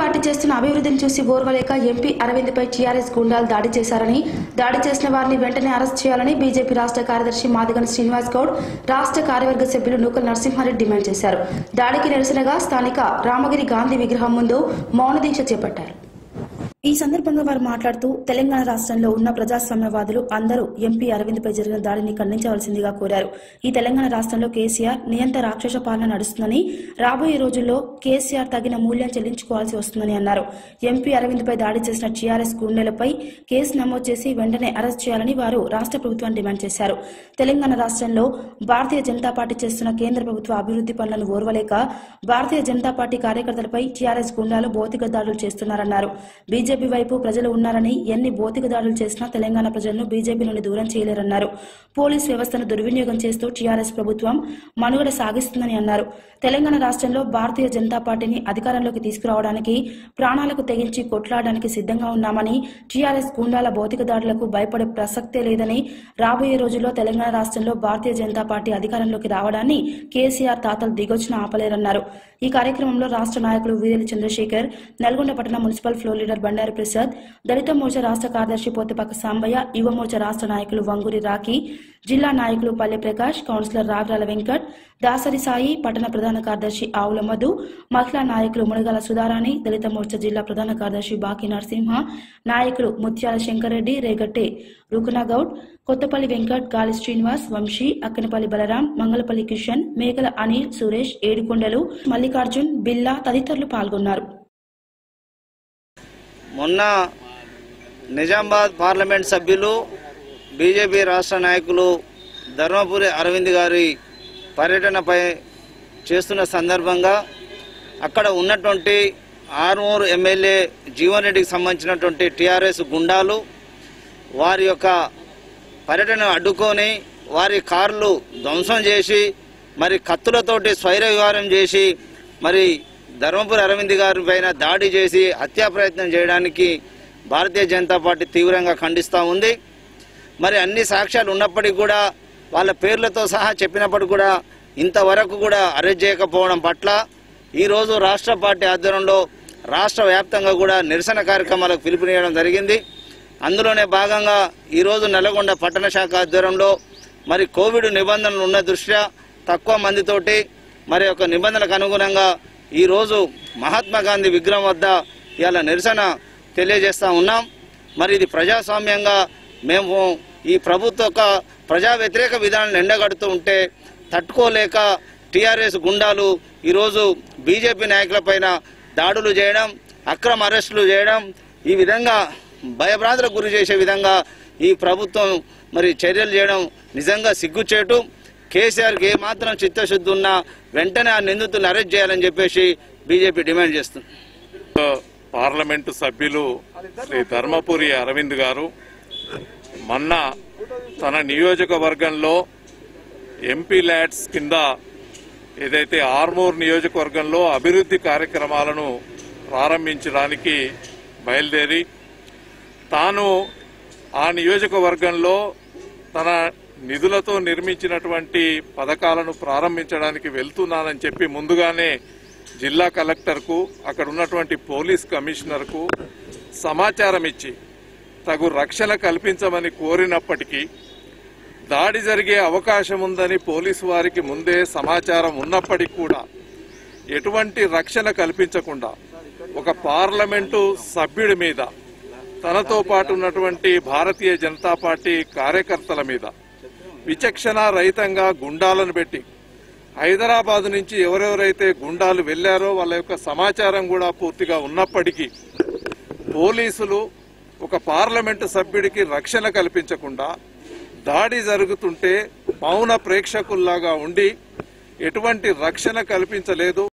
party చేస్తున్న అభివృద్ధిని చూసి ఓర్వలేక ఎంపీ అరవింద్పై టీఆర్ఎస్ గుండాలు దాడి చేశారని దాడి చేసిన వారిని వెంటనే అరెస్ట్ చేయాలని బీజేపీ రాష్ట్ర కార్యదర్శి మాదిగన్ శ్రీనివాస్ గౌడ్ రాష్ట్ర కార్యవర్గ సభ్యులు నూకల్ నరసింహారెడ్డి డిమాండ్ చేశారు దాడికి నిరసనగా స్థానిక రామగిరి గాంధీ విగ్రహం ముందు మౌన దీక్ష చేపట్టారు ఈ సందర్భంగా వారు మాట్లాడుతూ తెలంగాణ రాష్ట్రంలో ఉన్న ప్రజాస్వామ్యవాదులు అందరూ ఎంపీ అరవింద్పై జరిగిన దాడిని ఖండించవలసిందిగా కోరారు ఈ తెలంగాణ రాష్ట్రంలో కేసీఆర్ నియంత రాక్షస పాలన నడుస్తుందని రాబోయే రోజుల్లో కేసీఆర్ తగిన మూల్యం చెల్లించుకోవాల్సి వస్తుందని అన్నారు ఎంపీ అరవింద్పై దాడి చేసిన టీఆర్ఎస్ గుండెలపై కేసు నమోదు చేసి వెంటనే అరెస్ట్ చేయాలని వారు రాష్ట్ర ప్రభుత్వాన్ని డిమాండ్ చేశారు తెలంగాణ రాష్ట్రంలో భారతీయ జనతా పార్టీ చేస్తున్న కేంద్ర ప్రభుత్వ అభివృద్ధి పనులను ఓర్వలేక భారతీయ జనతా పార్టీ కార్యకర్తలపై టీఆర్ఎస్ గుండాలు భౌతిక దాడులు చేస్తున్నారన్నారు బీజేపీ వైపు ప్రజలు ఉన్నారని ఎన్ని భౌతిక దాడులు చేసినా తెలంగాణ ప్రజలను బీజేపీ నుండి దూరం చేయలేరన్నారు పోలీస్ వ్యవస్థను దుర్వినియోగం చేస్తూ టీఆర్ఎస్ ప్రభుత్వం మనుగడ సాగిస్తుందని అన్నారు తెలంగాణ రాష్ట్రంలో భారతీయ జనతా పార్టీని అధికారంలోకి తీసుకురావడానికి ప్రాణాలకు తెగించి కొట్లాడడానికి సిద్ధంగా ఉన్నామని టీఆర్ఎస్ గుండాల భౌతిక దాడులకు భయపడే ప్రసక్తే లేదని రాబోయే రోజుల్లో తెలంగాణ రాష్ట్రంలో భారతీయ జనతా పార్టీ అధికారంలోకి రావడాన్ని కేసీఆర్ తాతలు దిగొచ్చినా ఆపలేరన్నారు ఈ కార్యక్రమంలో రాష్ట్ర నాయకులు వీరేలి చంద్రశేఖర్ నల్గొండ పట్టణ municipal floor leader Bandaru Prasad Dalit Morcha రాష్ట్ర కార్యదర్శి పోతెపక్క సాంబయ్య యువ మోర్చా రాష్ట్ర నాయకులు వంగూరి రాఖీ జిల్లా నాయకులు పల్లె ప్రకాష్ కౌన్సిలర్ రావిరాల వెంకట్ దాసరి సాయి పట్టణ ప్రధాన కార్యదర్శి ఆవుల మధు మహిళా నాయకులు మునగల సుధారాణి దళిత మోర్చా జిల్లా ప్రధాన కార్యదర్శి బాకి నరసింహ నాయకులు ముత్యాల శంకరెడ్డి రేగట్టే రుకునగౌడ్ కొత్తపల్లి వెంకట్ గాలి శ్రీనివాస్ వంశీ అక్కనపల్లి బలరాం మంగళపల్లి కిషన్ మేకల అనిల్ సురేష్ ఏడుకొండలు మల్లికార్జున్ బిల్లా తదితరులు పాల్గొన్నారు మొన్న నిజామాబాద్ పార్లమెంట్ సభ్యులు బీజేపీ రాష్ట్ర నాయకులు ధర్మపురి అరవింద్ గారి పర్యటనపై చేస్తున్న సందర్భంగా అక్కడ ఉన్నటువంటి ఆర్మూరు ఎమ్మెల్యే జీవన్ రెడ్డికి సంబంధించినటువంటి టీఆర్ఎస్ గుండాలు వారి యొక్క పర్యటన అడ్డుకొని వారి కార్లు ధ్వంసం చేసి మరి కత్తులతోటి స్వైర విహారం చేసి మరి ధర్మపురి అరవింద్ గారి పైన దాడి చేసి హత్యా ప్రయత్నం చేయడానికి భారతీయ జనతా పార్టీ తీవ్రంగా ఖండిస్తూ ఉంది మరి అన్ని సాక్ష్యాలు ఉన్నప్పటికీ కూడా వాళ్ళ పేర్లతో సహా చెప్పినప్పటికీ కూడా ఇంతవరకు కూడా అరెస్ట్ చేయకపోవడం పట్ల ఈరోజు రాష్ట్ర పార్టీ ఆధ్వర్యంలో రాష్ట్ర వ్యాప్తంగా కూడా నిరసన కార్యక్రమాలకు పిలుపునియడం జరిగింది అందులోనే భాగంగా ఈరోజు నల్గొండ పట్టణ శాఖ ఆధ్వర్యంలో మరి కోవిడ్ నిబంధనలు ఉన్న దృష్ట్యా తక్కువ మందితోటి మరి ఒక నిబంధనలకు అనుగుణంగా ఈరోజు మహాత్మా గాంధీ విగ్రహం వద్ద ఇవాళ నిరసన తెలియజేస్తా ఉన్నాం మరి ఇది ప్రజాస్వామ్యంగా మేము ఈ ప్రభుత్వ యొక్క ప్రజా వ్యతిరేక విధానాలను ఎండగడుతూ ఉంటే తట్టుకోలేక టీఆర్ఎస్ గుండాలు ఈరోజు బీజేపీ నాయకులపైన దాడులు చేయడం అక్రమ అరెస్టులు చేయడం ఈ విధంగా భయభ్రాంతులకు గురి చేసే విధంగా ఈ ప్రభుత్వం మరి చర్యలు చేయడం నిజంగా సిగ్గుచేటు కేసీఆర్కి ఏమాత్రం చిత్తశుద్ధి ఉన్నా వెంటనే ఆ నిందితులను అరెస్ట్ చేయాలని చెప్పేసి బీజేపీ డిమాండ్ చేస్తుంది పార్లమెంటు సభ్యులు శ్రీ ధర్మపురి అరవింద్ గారు మొన్న తన నియోజకవర్గంలో ఎంపీ ల్యాడ్స్ కింద ఏదైతే ఆర్మూర్ నియోజకవర్గంలో అభివృద్ధి కార్యక్రమాలను ప్రారంభించడానికి బయలుదేరి తాను ఆ నియోజకవర్గంలో తన నిధులతో నిర్మించినటువంటి పథకాలను ప్రారంభించడానికి వెళ్తున్నానని చెప్పి ముందుగానే జిల్లా కలెక్టర్కు అక్కడ ఉన్నటువంటి పోలీస్ కమిషనర్కు సమాచారం ఇచ్చి తగు రక్షణ కల్పించమని కోరినప్పటికీ దాడి జరిగే అవకాశం ఉందని పోలీసు వారికి ముందే సమాచారం ఉన్నప్పటికీ కూడా ఎటువంటి రక్షణ కల్పించకుండా ఒక పార్లమెంటు సభ్యుడి మీద తనతో పాటు ఉన్నటువంటి భారతీయ జనతా పార్టీ కార్యకర్తల మీద విచక్షణ రహితంగా గుండాలను పెట్టి హైదరాబాద్ నుంచి ఎవరెవరైతే గుండాలు వెళ్లారో వాళ్ళ యొక్క సమాచారం కూడా పూర్తిగా ఉన్నప్పటికీ పోలీసులు ఒక పార్లమెంటు సభ్యుడికి రక్షణ కల్పించకుండా దాడి జరుగుతుంటే మౌన ప్రేక్షకుల్లాగా ఉండి ఎటువంటి రక్షణ కల్పించలేదు